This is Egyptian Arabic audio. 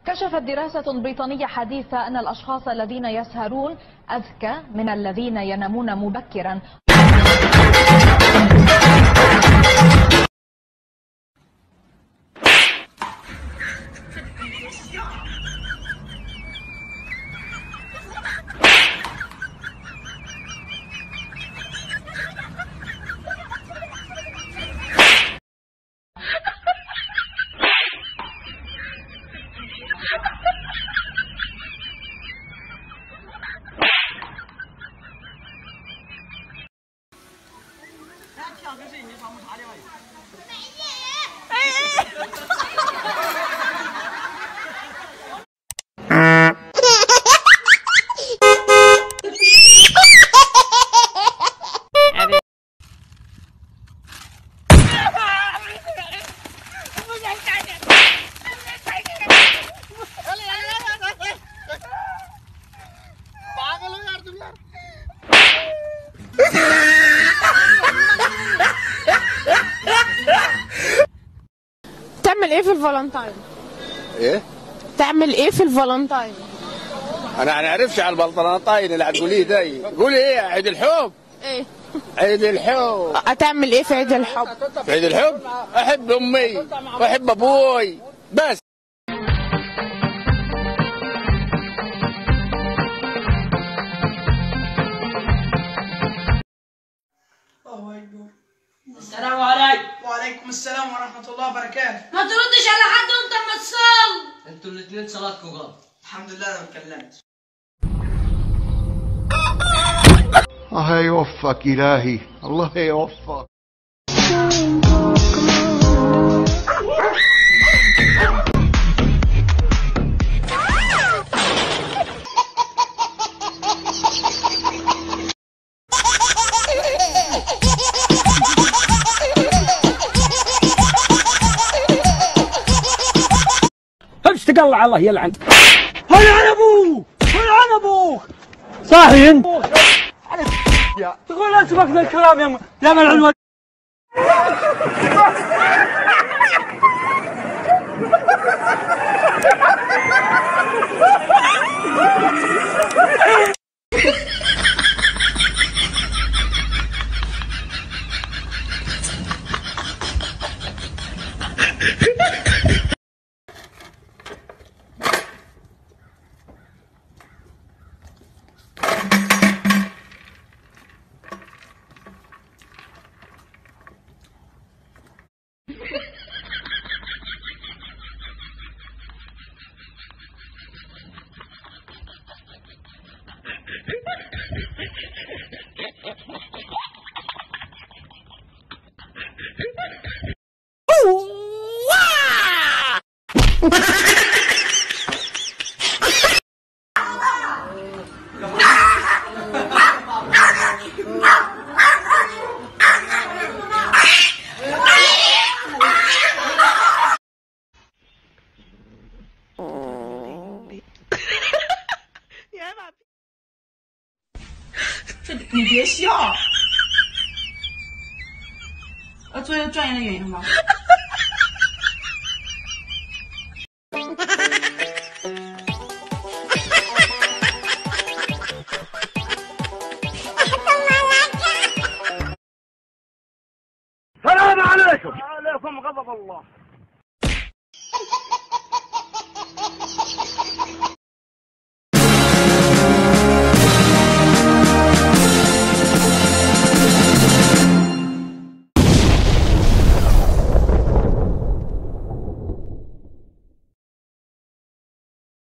كشفت دراسة بريطانية حديثة أن الأشخاص الذين يسهرون أذكى من الذين ينامون مبكرا تعمل ايه في الفالنتاين ايه تعمل ايه في الفالنتاين انا ما اعرفش على البلطنطاين اللي هتقوليه ده قولي ايه عيد الحب ايه عيد الحب هتعمل ايه في عيد الحب في عيد الحب احب امي واحب ابوي بس الله أكبر السلام عليكم وعليكم السلام ورحمة الله وبركاته ما تردش على حد وانت ما تصلي انتوا الاثنين صلاتكم غلط الحمد لله أنا اتكلمت الله يوفقك إلهي الله يوفقك امش تقلع الله يلعن هيا عن ابوك هيا عن ابوك صاحي انت تقول اسمك ذا الكلام يا م- يا من العنوان 你别笑，呃，做一个专业的演员吧。